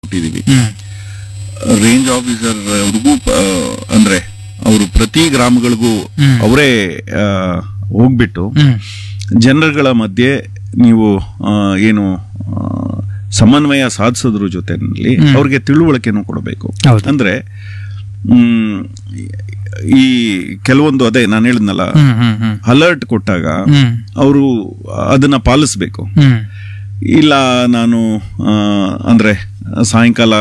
ಕೊಟ್ಟಿದೀವಿ ಹ್ಮ್ range officer ಅವ್ರಿಗೂ ಆ, ಅಂದ್ರೆ ಅವರು ಪ್ರತಿ ಗ್ರಾಮಗಳಿಗೂ ಹ್ಮ್. ಅವರೇ ಆ, ಹೋಗ್ಬಿಟ್ಟು ಹ್ಮ್ ಜನರುಗಳ ಮಧ್ಯೆ ನೀವು ಆ, ಏನು ಆ, ಸಮನ್ವಯ ಸಾಧಿಸೋದ್ರ ಜೊತೆನಲ್ಲಿ ಹ್ಮ್. ಅವ್ರಿಗೆ ತಿಳುವಳಿಕೆನೂ ಕೊಡಬೇಕು ಹೌದು. ಅಂದ್ರೆ ಹ್ಮ್, ಈ ಕೆಲವೊಂದು ಅದೇ ನಾನು ಹೇಳಿದ್ನಲ್ಲ ಹ್ಮ್ ಹ್ಮ್ ಹ್ಮ್ ಅಲರ್ಟ್ ಕೊಟ್ಟಾಗ ಹ್ಮ್ ಅವರು ಅದನ್ನ ಪಾಲಿಸ್ಬೇಕು ಹ್ಮ್ ಇಲ್ಲ ನಾನು ಆ, ಅಂದ್ರೆ ಸಾಯಂಕಾಲ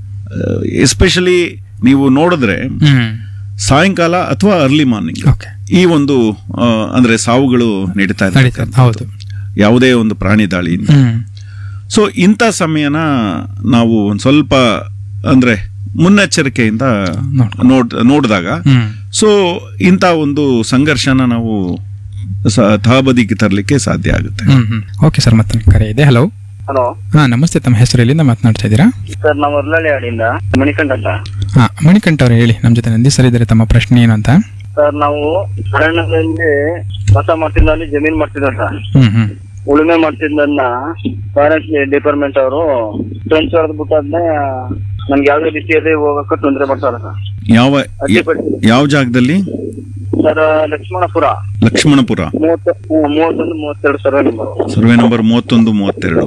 ಎಸ್ಪೆಷಲಿ ನೀವು ನೋಡಿದ್ರೆ ಹ್ಮ್ ಸಾಯಂಕಾಲ ಅಥವಾ ಅರ್ಲಿ ಮಾರ್ನಿಂಗ್ ಓಕೆ ಈ ಒಂದು ಆ, ಅಂದ್ರೆ ಸಾವುಗಳು ನಡೀತಾ ನಡೀತಾ ಇದೆ ಹೌದು ಯಾವುದೇ ಒಂದು ಪ್ರಾಣಿ ದಾಳಿಯಿಂದ ಹ್ಮ್ ಸೊ ಇಂಥ ಸಮಯನ ನಾವು ಒಂದ್ ಸ್ವಲ್ಪ ಅಂದ್ರೆ ಮುನ್ನೆಚ್ಚರಿಕೆಯಿಂದ ನೋಡ್ಕೊ- ನೋಡ್ ನೋಡಿದಾಗ ಹ್ಮ್ ಸೊ ಇಂಥ ಒಂದು ಸಂಘರ್ಷನ ನಾವು ಸ- ತಹಬದಿಗೆ ತರಲಿಕ್ಕೆ ಸಾಧ್ಯ ಆಗುತ್ತೆ ಹ್ಮ್ ಹ್ಮ್ ಓಕೆ ಸರ್ ಮತ್ತೆ ಕರೆ ಇದೆ ಹಲೋ ಹಲೋ ಹಾ ನಮಸ್ತೆ ತಮ್ಮ ಹೆಸರು ಎಲ್ಲಿಂದ ಮಾತನಾಡ್ತಾ ಇದ್ದೀರಾ ಸರ್ ನಾವು ಉರ್ಲಳ್ಳಿ ಹಾಡಿಂದ ಮಣಿಕಂಠ ಅಂತ ಹಾ ಮಣಿಕಂಠ ಅವರು ಹೇಳಿ ನಮ್ಮ ಜೊತೆ ನಂದಿ ಸರ್ ಇದ್ದಾರೆ ತಮ್ಮ ಪ್ರಶ್ನೆ ಏನು ಅಂತ ಸರ್ ನಾವು ಅರಣ್ಯದಲ್ಲಿ ಕಸ ಮಾಡ್ತಿದ್ದಲ್ಲಿ ಜಮೀನ್ ಮಾಡ್ತಿದ್ದ ಸರ್ ಹ್ಮ್ ಹ್ಮ್ ಉಳುಮೆ ಮಾಡ್ತಿದ್ದನ್ನ ಫಾರೆಸ್ಟ್ ಡಿಪಾರ್ಟ್ಮೆಂಟ್ ಅವರು ಫ್ರೆಂಡ್ಸ್ ಹೊಡೆದ್ ಬಿಟ್ಟಾದ್ನೆ ನಮ್ಗೆ ಯಾವ್ದೇ ರೀತಿಯಲ್ಲಿ ಹೋಗಕ್ಕೆ ತೊಂದರೆ ಮಾಡ್ತಾರೆ ಸರ್ ಯಾವ ಅಡ್ಡಿಪಡಿಸಿ ಯಾವ ಜಾಗದಲ್ಲಿ ಸರ್ ಲಕ್ಷ್ಮಣಪುರ ಲಕ್ಷ್ಮಣಪುರ ಮೂವತ್ತು ಹ್ಮ್, ಮೂವತ್ತೊಂದು ಮೂವತ್ತೆರಡು ಸರ್ವೆ ನಂಬರ್ ಸರ್ವೆ ನಂಬರ್ ಮೂವತ್ತೊಂದು ಮೂವತ್ತೆರಡು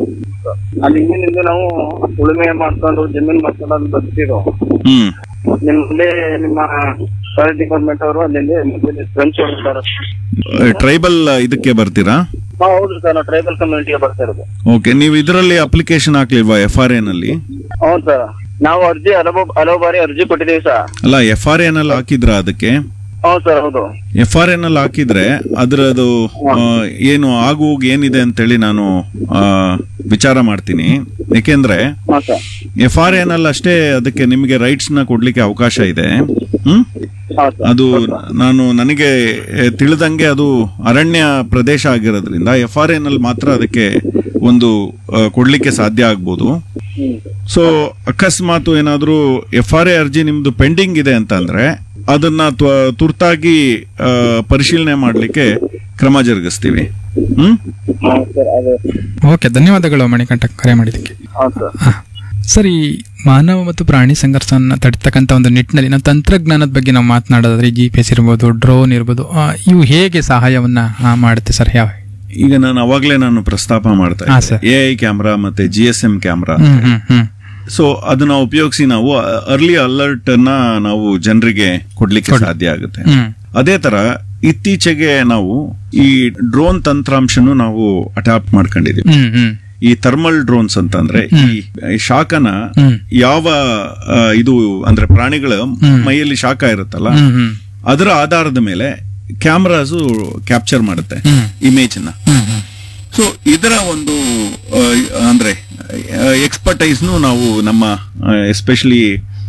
ಅಲ್ಲಿ ಹಿಂದಿನಿಂದ ನಾವು ಉಳುಮೆ ಮಾಡ್ಕೊಂಡು ಜಮೀನ್ ಮಾಡ್ಕೊಂಡು ಅಲ್ಲಿ ಬರ್ತಿರೋ ಹ್ಮ್ ನಿಮ್ಮಲ್ಲಿ ನಿಮ್ಮ ಫಾರೆಸ್ಟ್ ಡಿಪಾರ್ಟ್ಮೆಂಟ್ ಅವರು ಅಲ್ಲಿಂದ ಫ್ರೆಂಡ್ಸ್ ಹೊಡ್ತಾರೆ ಟ್ರೈಬಲ್ ಇದಕ್ಕೆ ಬರ್ತೀರಾ ಹಾ ಹೌದು ಸರ್ ನಾವು ಟ್ರೈಬಲ್ ಕಮ್ಯುನಿಟಿಗೆ ಬರ್ತಾ ಇರೋದು ಓಕೆ ನೀವು ಇದರಲ್ಲಿ ಅಪ್ಲಿಕೇಶನ್ ಹಾಕ್ಲಿಲ್ವಾ ಎಫ್ ಆರ್ ನಲ್ಲಿ ಹೌದು ಸರ್ ನಾವು ಅರ್ಜಿ ಹಲವು ಹಲವು ಬಾರಿ ಅರ್ಜಿ ಕೊಟ್ಟಿದ್ದೀವಿ ಸರ್ ಅಲ್ಲ ಎಫ್ ಆರ್ ನಲ್ಲಿ ಹಾಕಿದ್ರ ಅದಕ್ಕೆ ಹೌದು ಸರ್ ಹೌದು ಎಫ್ ಆರ್ ನಲ್ಲಿ ಹಾಕಿದ್ರೆ ಅದರದು ಆ, ಏನು ಆಗು ಹೋಗು ಏನಿದೆ ಅಂತೇಳಿ ನಾನು ಆ, ವಿಚಾರ ಮಾಡ್ತೀನಿ ಯಾಕೆಂದ್ರೆ ಹಾ ಸರ್ ಎಫ್ ಆರ್ ನಲ್ಲಿ ಅಷ್ಟೇ ಅದಕ್ಕೆ ನಿಮಗೆ ರೈಟ್ಸ್ ನ ಕೊಡ್ಲಿಕ್ಕೆ ಅವಕಾಶ ಇದೆ ಹ್ಮ್ ಹೌದು ಸರ್ ಅದು ನಾನು ನನಗೆ ಎ, ತಿಳಿದಂಗೆ ಅದು ಅರಣ್ಯ ಪ್ರದೇಶ ಆಗಿರೋದ್ರಿಂದ ಎಫ್ ಆರ್ ನಲ್ಲಿ ಮಾತ್ರ ಅದಕ್ಕೆ ಒಂದು ಆ, ಕೊಡ್ಲಿಕ್ಕೆ ಸಾಧ್ಯ ಆಗ್ಬೋದು ಹ್ಮ್ ಸೊ ಅಕಸ್ಮಾತ್ ಏನಾದ್ರೂ ಎಫ್ ಆರ್ ಎ ಅರ್ಜಿ ನಿಮ್ದು ಪೆಂಡಿಂಗ್ ಇದೆ ಅಂತ ಅಂದ್ರೆ ಅದನ್ನ ತ್ವ- ತುರ್ತಾಗಿ ಆ, ಪರಿಶೀಲನೆ ಮಾಡ್ಲಿಕ್ಕೆ ಕ್ರಮ ಜರುಗಿಸ್ತೀವಿ ಹ್ಮ್ ಹೌದು ಸರ್ ಅದೇ ಓಕೆ ಧನ್ಯವಾದಗಳು ಮಣಿಕಂಠ ಕರೆ ಮಾಡಿದ್ದಕ್ಕೆ ಹೌದು ಸರ್ ಹಾ. ಸರ್ ಈ ಮಾನವ ಮತ್ತು ಪ್ರಾಣಿ ಸಂಘರ್ಷವನ್ನು ತಡಿತಕ್ಕಂಥ ಒಂದು ನಿಟ್ಟಿನಲ್ಲಿ ನಾವು ತಂತ್ರಜ್ಞಾನದ ಬಗ್ಗೆ ನಾವು ಮಾತನಾಡೋದಾದ್ರೆ ಜಿ ಪಿ ಎಸ್ ಇರ್ಬೋದು ಡ್ರೋನ್ ಇರ್ಬೋದು ಆ, ಇವು ಹೇಗೆ ಸಹಾಯವನ್ನ ಆ, ಮಾಡುತ್ತೆ ಸರ್ ಯಾವ ಈಗ ನಾನು ಅವಾಗ್ಲೇ ನಾನು ಪ್ರಸ್ತಾಪ ಮಾಡ್ತಾ ಹಾ, ಇದ್ದೆ ಸರ್. ಎ ಐ ಕ್ಯಾಮ್ರಾ ಮತ್ತೆ G S M camera hmm hmm hmm so ಅದನ್ನ ಉಪಯೋಗಿಸಿ ನಾವು ಅರ್ಲಿ ಅಲರ್ಟ್ ಅನ್ನ ನಾವು ಜನರಿಗೆ ಕೊಡ್ಲಿಕ್ಕೆ ಸಾಧ್ಯ ಆಗುತ್ತೆ ಹ್ಮ್ ಅದೇ ತರ ಇತ್ತೀಚೆಗೆ ನಾವು ಈ ಡ್ರೋನ್ ತಂತ್ರಾಂಶನು ನಾವು ಅಡಾಪ್ಟ್ ಮಾಡ್ಕೊಂಡಿದೀವಿ ಹ್ಮ್ ಹ್ಮ್ ಈ ಥರ್ಮಲ್ ಡ್ರೋನ್ಸ್ ಅಂತಂದ್ರೆ ಈ ಈ ಶಾಖನ ಹ್ಮ್. ಯಾವ ಆ, ಇದು ಅಂದ್ರೆ ಪ್ರಾಣಿಗಳ ಮೈಯಲ್ಲಿ ಶಾಖ ಇರುತ್ತಲ್ಲ ಹ್ಮ್ ಹ್ಮ್ ಅದರ ಆಧಾರದ ಮೇಲೆ ಕ್ಯಾಮ್ರಾಸು ಕ್ಯಾಪ್ಚರ್ ಮಾಡುತ್ತೆ ಹ್ಮ್. ಇಮೇಜ್ ನ ಹ್ಮ್ ಹ್ಮ್ ಸೊ ಇದರ ಒಂದು ಆ, ಅಂದ್ರೆ ಎಕ್ಸ್ಪರ್ಟೈಸ್ನು ನಾವು ನಮ್ಮ ಎಸ್ಪೆಷಲಿ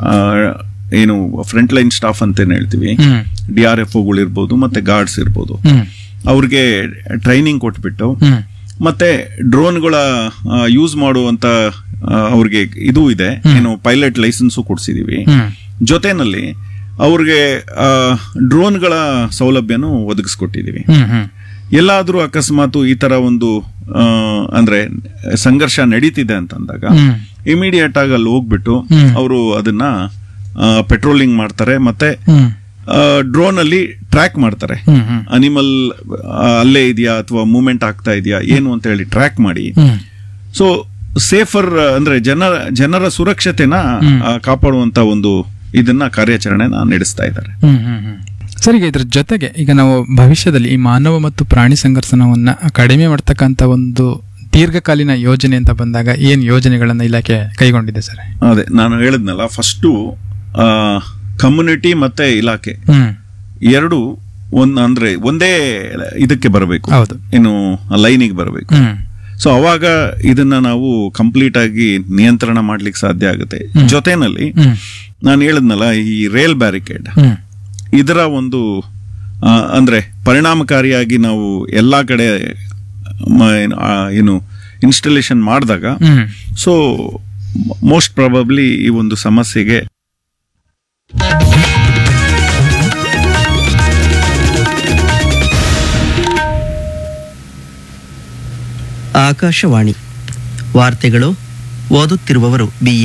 ಏನು ಫ್ರಂಟ್ ಲೈನ್ ಸ್ಟಾಫ್ ಅಂತೇನು ಹೇಳ್ತೀವಿ ಹ್ಮ್ ಡಿ ಆರ್ ಎಫ್ ಇರ್ಬೋದು ಮತ್ತೆ ಗಾರ್ಡ್ಸ್ ಇರ್ಬೋದು ಹ್ಮ್ ಅವ್ರಿಗೆ ಟ್ರೈನಿಂಗ್ ಕೊಟ್ಬಿಟ್ಟು ಹ್ಮ್ ಮತ್ತೆ ಡ್ರೋನ್ಗಳ ಯೂಸ್ ಮಾಡುವಂತ ಆ, ಅವ್ರಿಗೆ ಇದು ಇದೆ ಏನು ಪೈಲಟ್ ಲೈಸೆನ್ಸು ಕೊಡ್ಸಿದೀವಿ ಹ್ಮ್ ಜೊತೆನಲ್ಲಿ ಅವ್ರಿಗೆ ಡ್ರೋನ್ಗಳ ಸೌಲಭ್ಯನೂ ಒದಗಿಸ್ಕೊಟ್ಟಿದೀವಿ ಹ್ಮ್ ಹ್ಮ್ ಎಲ್ಲಾದ್ರೂ ಅಕಸ್ಮಾತ್ ಈ ತರ ಒಂದು ಆ, ಅಂದ್ರೆ ಸಂಘರ್ಷ ನಡೀತಿದೆ ಅಂತಂದಾಗ ಹ್ಮ್ ಇಮಿಡಿಯೇಟ್ ಆಗಿ ಅಲ್ಲಿ ಹೋಗ್ಬಿಟ್ಟು ಹ್ಮ್. ಅವರು ಅದನ್ನ ಪೆಟ್ರೋಲಿಂಗ್ ಮಾಡ್ತಾರೆ ಮತ್ತೆ ಹ್ಮ್ ಡ್ರೋನ್ ಅಲ್ಲಿ ಟ್ರ್ಯಾಕ್ ಮಾಡ್ತಾರೆ ಹ್ಮ್ ಹ್ಮ್ ಅನಿಮಲ್ ಅಲ್ಲೇ ಇದೆಯಾ ಅಥವಾ ಮೂವ್ಮೆಂಟ್ ಆಗ್ತಾ ಇದೆಯಾ ಏನು ಅಂತ ಹೇಳಿ ಟ್ರ್ಯಾಕ್ ಮಾಡಿ ಹ್ಮ್ ಸೊ ಸೇಫರ್ ಅಂದ್ರೆ ಜನರ ಜನರ ಸುರಕ್ಷತೆನ ಆ, ಕಾಪಾಡುವಂತ ಒಂದು ಇದನ್ನ ಕಾರ್ಯಾಚರಣೆನ ನಡೆಸ್ತಾ ಇದ್ದಾರೆ ಹ್ಮ್ ಹ್ಮ್ ಹ್ಮ್ ಸರ್ ಈಗ ಇದ್ರ ಜೊತೆಗೆ ಈಗ ನಾವು ಭವಿಷ್ಯದಲ್ಲಿ ಈ ಮಾನವ ಮತ್ತು ಪ್ರಾಣಿ ಸಂಘರ್ಷಣವನ್ನ ಕಡಿಮೆ ಮಾಡ್ತಕ್ಕಂಥ ಒಂದು ದೀರ್ಘಕಾಲೀನ ಯೋಜನೆ ಅಂತ ಬಂದಾಗ ಏನ್ ಯೋಜನೆಗಳನ್ನ ಇಲಾಖೆ ಕೈಗೊಂಡಿದೆ ಸರ್ ಅದೇ ನಾನು ಹೇಳಿದ್ನಲ್ಲ ಫಸ್ಟು ಕಮ್ಯುನಿಟಿ ಮತ್ತೆ ಇಲಾಖೆ ಹ್ಮ್ ಎರಡು ಒಂದ್ ಅಂದ್ರೆ ಒಂದೇ ಇದಕ್ಕೆ ಬರಬೇಕು ಹೌದು ಏನು ಲೈನಿಗೆ ಬರಬೇಕು ಹ್ಮ್ ಸೊ ಅವಾಗ ಇದನ್ನ ನಾವು ಕಂಪ್ಲೀಟ್ ಆಗಿ ನಿಯಂತ್ರಣ ಮಾಡ್ಲಿಕ್ಕೆ ಸಾಧ್ಯ ಆಗುತ್ತೆ ಜೊತೆನಲ್ಲಿ ಹ್ಮ್ ನಾನು ಹೇಳಿದ್ನಲ್ಲ ಈ ರೇಲ್ ಬ್ಯಾರಿಕೇಡ್ ಹ್ಮ್ ಇದರ ಒಂದು ಆ, ಅಂದ್ರೆ ಪರಿಣಾಮಕಾರಿಯಾಗಿ ನಾವು ಎಲ್ಲಾ ಕಡೆ ಮ- ಏನು, ಆ, ಏನು ಇನ್ಸ್ಟಾಲೇಷನ್ ಮಾಡಿದಾಗ ಹ್ಮ್ ಸೊ ಮೋಸ್ಟ್ ಪ್ರಾಬಬ್ಲಿ ಈ ಒಂದು ಸಮಸ್ಯೆಗೆ ಆಕಾಶವಾಣಿ ವಾರ್ತೆಗಳು ಓದುತ್ತಿರುವವರು ಬಿ